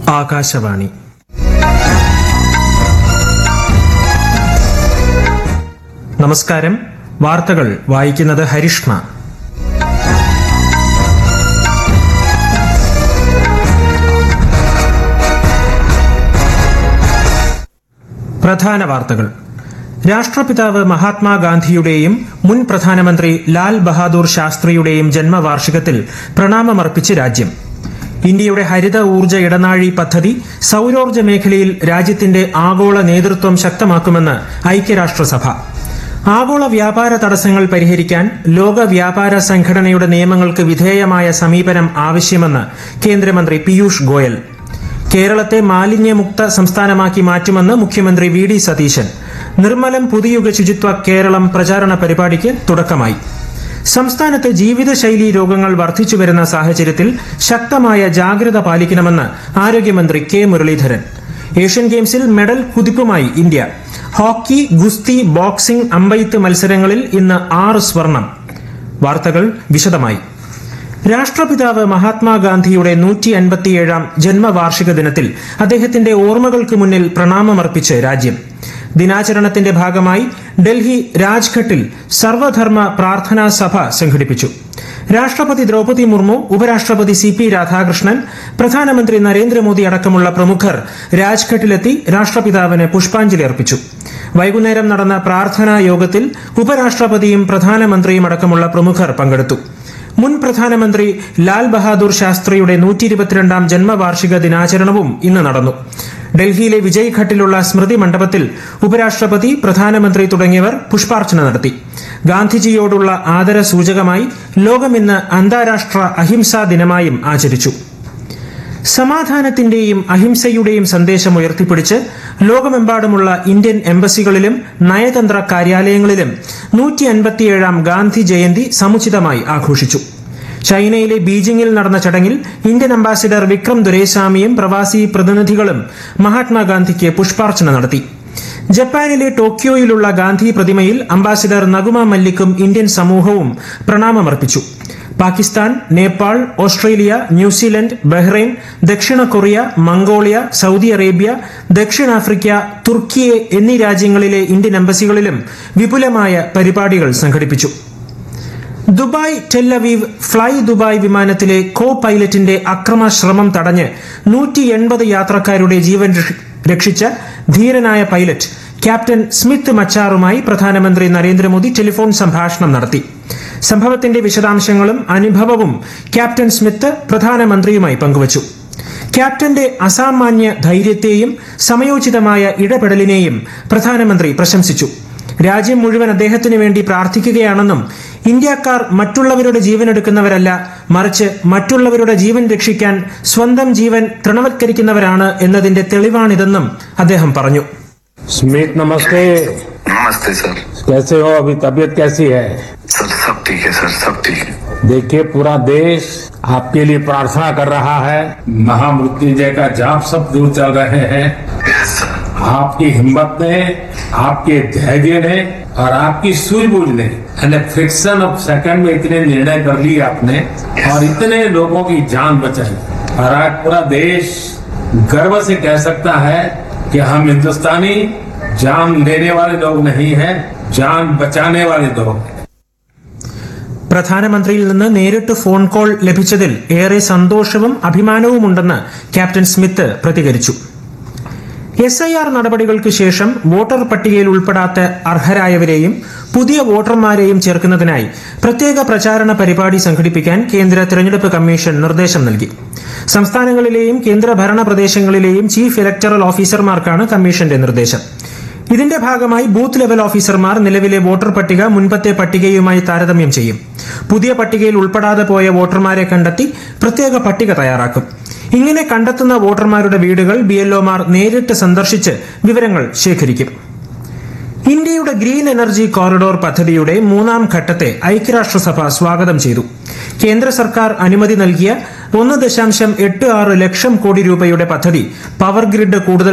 ആകാശവാണി നമസ്കാരം വാർത്തകൾ വായിക്കുന്നത് ഹരിഷ്ണ പ്രധാന വാർത്തകൾ രാഷ്ട്രപിതാവ് മഹാത്മാഗാന്ധിയുടെയും മുൻ പ്രധാനമന്ത്രി ലാൽ ബഹാദൂർ ശാസ്ത്രിയുടെയും ജന്മവാർഷികത്തിൽ പ്രണാമമർപ്പിച്ച് രാജ്യം ഇന്ത്യയുടെ ഹരിത ഊർജ്ജ ഇടനാഴി പദ്ധതി സൌരോർജ്ജ മേഖലയിൽ രാജ്യത്തിന്റെ ആഗോള നേതൃത്വം ശക്തമാക്കുമെന്ന് ഐക്യരാഷ്ട്രസഭ ആഗോള വ്യാപാര തടസ്സങ്ങൾ പരിഹരിക്കാൻ ലോക വ്യാപാര സംഘടനയുടെ നിയമങ്ങൾക്ക് വിധേയമായ സമീപനം ആവശ്യമെന്ന് കേന്ദ്രമന്ത്രി പീയൂഷ് ഗോയൽ കേരളത്തെ മാലിന്യമുക്ത സംസ്ഥാനമാക്കി മാറ്റുമെന്ന് മുഖ്യമന്ത്രി വി ഡി സതീശൻ നിർമ്മലം പുതിയുഗ ശുചിത്വ കേരളം പ്രചാരണ പരിപാടിക്ക് തുടക്കമായി സംസ്ഥാനത്ത് ജീവിതശൈലീ രോഗങ്ങൾ വർദ്ധിച്ചുവരുന്ന സാഹചര്യത്തിൽ ശക്തമായ ജാഗ്രത പാലിക്കണമെന്ന് ആരോഗ്യമന്ത്രി കെ മുരളീധരൻ ഏഷ്യൻ ഗെയിംസിൽ മെഡൽ കുതിപ്പുമായി ഇന്ത്യ ഹോക്കി ഗുസ്തി ബോക്സിംഗ് അമ്പെയ്ത്ത് മത്സരങ്ങളിൽ ഇന്ന് ആറ് സ്വർണം വാർത്തകൾ വിശദമായി രാഷ്ട്രപിതാവ് മഹാത്മാഗാന്ധിയുടെ നൂറ്റി അൻപത്തിയേഴാം ജന്മവാർഷിക ദിനത്തിൽ അദ്ദേഹത്തിന്റെ ഓർമ്മകൾക്ക് മുന്നിൽ പ്രണാമമർപ്പിച്ച് രാജ്യം ദിനാചരണത്തിന്റെ ഭാഗമായി ഡൽഹി രാജ്ഘട്ടിൽ സർവധർമ്മ പ്രാർത്ഥനാ സഭ സംഘടിപ്പിച്ചു രാഷ്ട്രപതി ദ്രൗപദി മുർമു ഉപരാഷ്ട്രപതി സി പി രാധാകൃഷ്ണൻ പ്രധാനമന്ത്രി നരേന്ദ്രമോദി അടക്കമുള്ള പ്രമുഖർ രാജ്ഘട്ടിലെത്തി രാഷ്ട്രപിതാവിന് പുഷ്പാഞ്ജലി അർപ്പിച്ചു വൈകുന്നേരം നടന്ന പ്രാർത്ഥനാ യോഗത്തിൽ ഉപരാഷ്ട്രപതിയും പ്രധാനമന്ത്രിയും അടക്കമുള്ള പ്രമുഖർ പങ്കെടുത്തു മുൻ പ്രധാനമന്ത്രി ലാൽ ബഹാദൂർ ശാസ്ത്രിയുടെ നൂറ്റി ഇരുപത്തിരണ്ടാം ജന്മവാർഷിക ദിനാചരണവും ഇന്ന് നടന്നു ഡൽഹിയിലെ വിജയ് ഘട്ടിലുള്ള സ്മൃതി മണ്ഡപത്തിൽ ഉപരാഷ്ട്രപതി പ്രധാനമന്ത്രി തുടങ്ങിയവർ പുഷ്പാർച്ചന നടത്തി ഗാന്ധിജിയോടുള്ള ആദര സൂചകമായി ലോകം ഇന്ന് അന്താരാഷ്ട്ര അഹിംസാ ദിനമായും ആചരിച്ചു സമാധാനത്തിന്റെയും അഹിംസയുടെയും സന്ദേശം ഉയർത്തിപ്പിടിച്ച് ലോകമെമ്പാടുമുള്ള ഇന്ത്യൻ എംബസികളിലും നയതന്ത്ര കാര്യാലയങ്ങളിലും നൂറ്റി അൻപത്തിയേഴാം ഗാന്ധി ജയന്തി സമുചിതമായി ആഘോഷിച്ചു ചൈനയിലെ ബീജിംഗിൽ നടന്ന ചടങ്ങിൽ ഇന്ത്യൻ അംബാസിഡർ വിക്രം ദുരൈസ്വാമിയും പ്രവാസി പ്രതിനിധികളും മഹാത്മാഗാന്ധിക്ക് പുഷ്പാർച്ചന നടത്തി ജപ്പാനിലെ ടോക്കിയോയിലുള്ള ഗാന്ധി പ്രതിമയിൽ അംബാസിഡർ നഗുമ മല്ലിക്കും ഇന്ത്യൻ സമൂഹവും പ്രണാമമർപ്പിച്ചു Pakistan Nepal Australia New Zealand Bahrain ദക്ഷിണ കൊറിയ മംഗോളിയ സൌദി അറേബ്യ ദക്ഷിണാഫ്രിക്ക തുർക്കിയെ എന്നീ രാജ്യങ്ങളിലെ ഇന്ത്യൻ എംബസികളിലും വിപുലമായ പരിപാടികൾ സംഘടിപ്പിച്ചു ദുബായ് ടെല്ലവീവ് ഫ്ളൈ ദുബായ് വിമാനത്തിലെ കോ പൈലറ്റിന്റെ അക്രമശ്രമം തടഞ്ഞ് നൂറ്റി എൺപത് യാത്രക്കാരുടെ ജീവൻ രക്ഷ- രക്ഷിച്ച ധീരനായ പൈലറ്റ് ക്യാപ്റ്റൻ സ്മിത്ത് മച്ചാറുമായി പ്രധാനമന്ത്രി നരേന്ദ്രമോദി ടെലിഫോൺ സംഭാഷണം നടത്തി സംഭവത്തിന്റെ വിശദാംശങ്ങളും അനുഭവവും ക്യാപ്റ്റൻ സ്മിത്ത് പ്രധാനമന്ത്രിയുമായി പങ്കുവച്ചു ക്യാപ്റ്റന്റെ അസാമാന്യ ധൈര്യത്തെയും സമയോചിതമായ ഇടപെടലിനെയും പ്രധാനമന്ത്രി പ്രശംസിച്ചു രാജ്യം മുഴുവൻ അദ്ദേഹത്തിനു വേണ്ടി പ്രാർത്ഥിക്കുകയാണെന്നും ഇന്ത്യക്കാർ മറ്റുള്ളവരുടെ ജീവൻ എടുക്കുന്നവരല്ല മറിച്ച് മറ്റുള്ളവരുടെ ജീവൻ രക്ഷിക്കാൻ സ്വന്തം ജീവൻ തൃണവത്കരിക്കുന്നവരാണ് എന്നതിന്റെ തെളിവാണിതെന്നും അദ്ദേഹം പറഞ്ഞു स्मित नमस्ते नमस्ते सर कैसे हो अभी तबीयत कैसी है सर सब ठीक है सर सब ठीक है देखिए पूरा देश आपके लिए प्रार्थना कर रहा है महामृत्युंजय का जाप सब दूर चल रहे हैं यस सर आपकी हिम्मत ने आपके धैर्य ने और आपकी सूझबूझ ने यानी फ्रिक्शन ऑफ सेकंड में इतने निर्णय कर लिए आपने और इतने लोगों की जान बचाई और आज पूरा देश गर्व से कह सकता है कि हम हिंदुस्तानी जान लेने वाले लोग नहीं हैं जान बचाने वाले लोग हैं പ്രധാനമന്ത്രിയിൽ നിന്ന് നേരിട്ട് ഫോൺ കോൾ ലഭിച്ചതിൽ ഏറെ സന്തോഷവും അഭിമാനവുമുണ്ടെന്ന് ക്യാപ്റ്റൻ സ്മിത്ത് പ്രതികരിച്ചു എസ് ഐ ആർ നടപടികൾക്ക് ശേഷം വോട്ടർ പട്ടികയിൽ ഉൾപ്പെടാത്ത അർഹരായവരെയും പുതിയ വോട്ടർമാരെയും ചേർക്കുന്നതിനായി പ്രത്യേക പ്രചാരണ പരിപാടി സംഘടിപ്പിക്കാൻ കേന്ദ്ര തെരഞ്ഞെടുപ്പ് കമ്മീഷൻ നിർദ്ദേശം നൽകി സംസ്ഥാനങ്ങളിലെയും കേന്ദ്രഭരണ പ്രദേശങ്ങളിലെയും ചീഫ് ഇലക്ടറൽ ഓഫീസർമാർക്കാണ് കമ്മീഷന്റെ നിർദ്ദേശം ഇതിന്റെ ഭാഗമായി ബൂത്ത് ലെവൽ ഓഫീസർമാർ നിലവിലെ വോട്ടർ പട്ടിക മുൻപത്തെ പട്ടികയുമായി താരതമ്യം ചെയ്യും പുതിയ പട്ടികയിൽ ഉൾപ്പെടാതെ പോയ വോട്ടർമാരെ കണ്ടെത്തി പ്രത്യേക പട്ടിക തയ്യാറാക്കും ഇങ്ങനെ കണ്ടെത്തുന്ന വോട്ടർമാരുടെ വീടുകൾ ബി എൽഒമാർ നേരിട്ട് സന്ദർശിച്ച് വിവരങ്ങൾ ശേഖരിക്കും ഇന്ത്യയുടെ ഗ്രീൻ എനർജി കോറിഡോർ പദ്ധതിയുടെ മൂന്നാം ഘട്ടത്തെ ഐക്യരാഷ്ട്രസഭ സ്വാഗതം ചെയ്തു കേന്ദ്ര സർക്കാർ അനുമതി നൽകിയ ഒന്ന് ദശാംശം എട്ട് ആറ് ലക്ഷം കോടി രൂപയുടെ പദ്ധതി പവർ ഗ്രിഡ് കൂടുതൽ